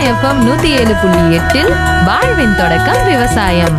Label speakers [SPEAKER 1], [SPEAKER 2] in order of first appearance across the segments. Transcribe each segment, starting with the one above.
[SPEAKER 1] FM நூத்தி ஏழு புள்ளி எட்டில் வாழ்வின் தொடக்கம் விவசாயம்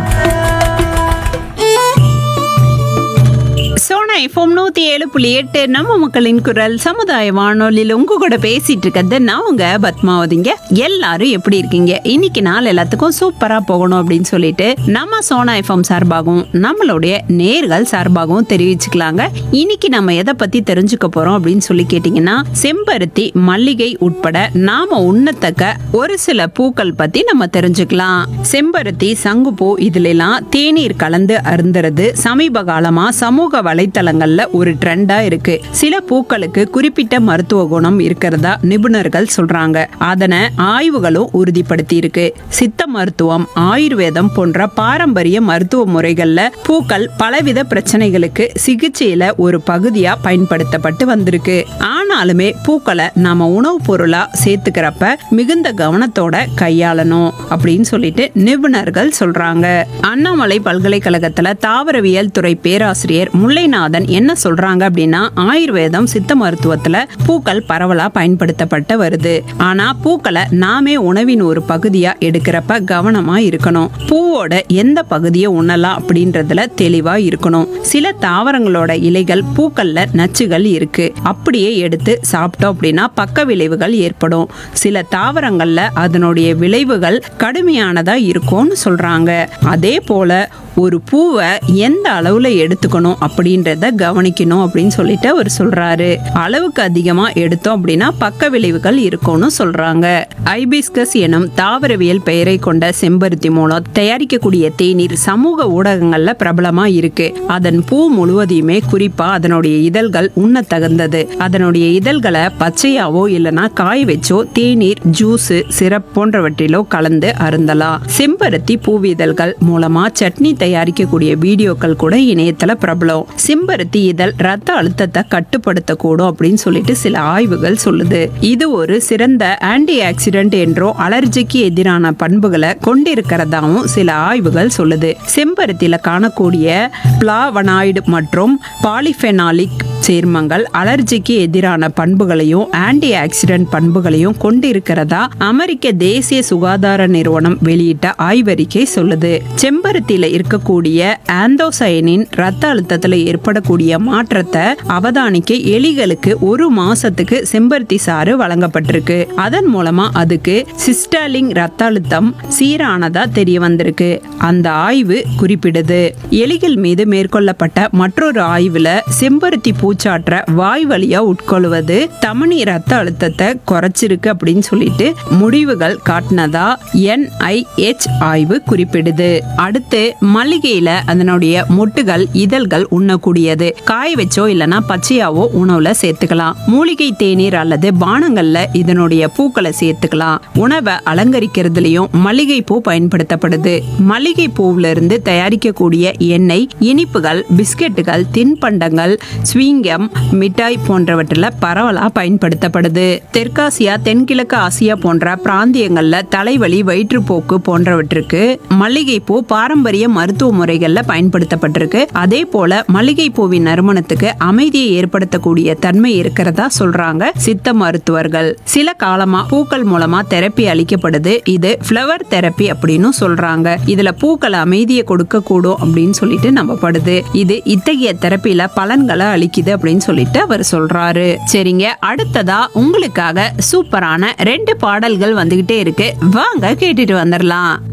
[SPEAKER 2] சோனா எஃப்எம் நூத்தி ஏழு புள்ளி எட்டு நம்ம மக்களின் குரல் சமுதாய வானொலியில் உங்க கூட பேசிட்டு இருக்கிறது நான் உங்க பத்மாவதிங்க எல்லாரும் எப்படி இருக்கீங்க இன்னைக்கு நாள் எல்லாத்துக்கும் சூப்பரா போகணும் அப்படின்னு சொல்லிட்டு நம்ம சோனா எஃப்எம் சார்பாகவும் நம்மளுடைய நேர்கள் சார்பாகவும் தெரிவிச்சுக்கலாங்க இன்னைக்கு நம்ம எதை பத்தி தெரிஞ்சுக்க போறோம் அப்படின்னு சொல்லி கேட்டீங்கன்னா செம்பருத்தி மல்லிகை உட்பட நாம உண்ணத்தக்க ஒரு சில பூக்கள் பத்தி நம்ம தெரிஞ்சுக்கலாம் செம்பருத்தி சங்குப்பூ இதுல எல்லாம் தேநீர் கலந்து அருந்துறது சமீப காலமா சமூக வலைத்தளங்கள்ல ஒரு ட்ரெண்டா இருக்கு சில பூக்களுக்கு குறிப்பிட்ட மருத்துவ குணம் இருக்கிறதா நிபுணர்கள் சொல்றாங்க அதனை ஆய்வுகளும் உறுதிப்படுத்தி இருக்கு சித்த மருத்துவம் ஆயுர்வேதம் போன்ற பாரம்பரிய மருத்துவ முறைகள்ல பூக்கள் பலவித பிரச்சனைகளுக்கு சிகிச்சையில ஒரு பகுதியா பயன்படுத்தப்பட்டு வந்திருக்கு ஆனாலுமே பூக்களை நாம உணவுப் பொருளா சேர்த்துக்கிறப்ப மிகுந்த கவனத்தோட கையாளணும் அப்படின்னு சொல்லிட்டு நிபுணர்கள் சொல்றாங்க அண்ணாமலை பல்கலைக்கழகத்துல தாவரவியல் துறை பேராசிரியர் முல்லைநாதன் என்ன சொல்றாங்க அப்படின்னா ஆயுர்வேதம் சித்த மருத்துவத்துல பூக்கள் பரவலா பயன்படுத்தப்பட்டு வருது ஆனா பூக்களை நாமே உணவின் ஒரு பகுதியா எடுக்கிறப்ப கவனமா இருக்கணும் பூவோட எந்த பகுதியை உண்ணலாம் அப்படின்றதுல தெளிவா இருக்கணும் சில தாவரங்களோட இலைகள் பூக்கள்ல நச்சுகள் இருக்கு அப்படியே எடுத்து சாப்பிட்டோம் அப்படின்னா பக்க விளைவுகள் ஏற்படும் சில தாவரங்கள்ல அதனுடைய விளைவுகள் கடுமையானதா இருக்கும்னு சொல்றாங்க அதே போல ஒரு பூவை எந்த அளவுல எடுத்துக்கணும் அப்படின்றத கவனிக்கணும் அப்படின்னு சொல்லிட்டு அவர் சொல்றாரு அளவுக்கு அதிகமா எடுத்தோம் அப்படின்னா பக்க விளைவுகள் இருக்கும்னு சொல்றாங்க ஐபிஸ்கஸ் எனும் தாவரவியல் பெயரை கொண்ட செம்பருத்தி மூலம் தயாரிக்கக்கூடிய தேநீர் சமூக ஊடகங்கள்ல பிரபலமா இருக்கு அதன் பூ முழுவதையுமே குறிப்பா அதனுடைய இதழ்கள் உண்ண தகுந்தது அதனுடைய இதழ்களை பச்சையாவோ இல்லனா காய வச்சோ தேநீர் ஜூஸ் சிரப் போன்றவற்றிலோ கலந்து அருந்தலாம் செம்பருத்தி பூவிதழ்கள் மூலமா சட்னி தயாரிக்கக்கூடிய வீடியோக்கள் கூட இணையத்துல பிரபலம் செம்பருத்தி இதழ் ரத்த அழுத்தத்தை கட்டுப்படுத்தக்கூடும் அப்படின்னு சொல்லிட்டு சில ஆய்வுகள் சொல்லுது இது ஒரு சிறந்த ஆன்டி ஆக்சிடென்ட் என்றோ அலர்ஜிக்கு எதிரான பண்புகளை கொண்டிருக்கிறதாவும் சில ஆய்வுகள் சொல்லுது செம்பருத்தியில காணக்கூடிய பிளாவனாய்டு மற்றும் பாலிஃபெனாலிக் சேர்மங்கள் அலர்ஜிக்கு எதிரான பண்புகளையும் ஆன்டி ஆக்சிடென்ட் பண்புகளையும் கொண்டிருக்கிறதா அமெரிக்க தேசிய சுகாதார நிறுவனம் வெளியிட்ட ஆய்வறிக்கை சொல்லுது செம்பருத்தியில இருக்கக்கூடிய ஆந்தோசயனின் ரத்த அழுத்தத்துல ஏற்படக்கூடிய மாற்றத்தை அவதானிக்க எலிகளுக்கு ஒரு மாசத்துக்கு செம்பருத்தி சாறு வழங்கப்பட்டிருக்கு அதன் மூலமா அதுக்கு சிஸ்டாலிங் ரத்த அழுத்தம் சீரானதா தெரிய வந்திருக்கு அந்த ஆய்வு குறிப்பிடுது எலிகள் மீது மேற்கொள்ளப்பட்ட மற்றொரு ஆய்வுல செம்பருத்தி பூச்சாற்ற வாய் வழியா உட்கொள்வது தமனி ரத்த அழுத்தத்தை குறைச்சிருக்கு அப்படின்னு சொல்லிட்டு முடிவுகள் காட்டினதா என்ஐஹெச் ஆய்வு குறிப்பிடுது அடுத்து மல்லிகையில அதனுடைய மொட்டுகள் இதழ்கள் உண்ணக்கூடியது காய வச்சோ இல்லனா பச்சையாவோ உணவுல சேர்த்துக்கலாம் மூலிகை தேநீர் அல்லது பானங்கள்ல இதனுடைய பூக்களை சேர்த்துக்கலாம் உணவை அலங்கரிக்கிறதுலயும் மல்லிகை பூ பயன்படுத்தப்படுது மல்லிகை பூவுல இருந்து தயாரிக்கக்கூடிய எண்ணெய் இனிப்புகள் பிஸ்கெட்டுகள் தின்பண்டங்கள் ஸ்வீங்கம் மிட்டாய் போன்றவற்றில் பரவலா பயன்படுத்தப்படுது தெற்காசியா தென்கிழக்கு ஆசியா போன்ற பிராந்தியங்கள்ல தலைவலி வயிற்றுப்போக்கு போன்றவற்றுக்கு மல்லிகைப்பூ பாரம்பரிய மருத்துவ முறைகள்ல பயன்படுத்தப்பட்டிருக்கு அதே போல மல்லிகைப்பூவின் நறுமணத்துக்கு அமைதியை ஏற்படுத்தக்கூடிய தன்மை இருக்கிறதா சொல்றாங்க சித்த மருத்துவர்கள் சில காலமா பூக்கள் மூலமா தெரப்பி அளிக்கப்படுது இது ஃப்ளவர் தெரப்பி அப்படின்னு சொல்றாங்க இதுல பூக்கள் அமைதியை கொடுக்க கூடும் அப்படின்னு சொல்லிட்டு நம்பப்படுது இது இத்தகைய தெரப்பில பலன்களை அளிக்குது அப்படின்னு சொல்லிட்டு அவர் சொல்றாரு சரிங்க அடுத்ததா உங்களுக்காக சூப்பரான ரெண்டு பாடல்கள் வந்துகிட்டே இருக்கு வாங்க கேட்டுட்டு வந்துடலாம்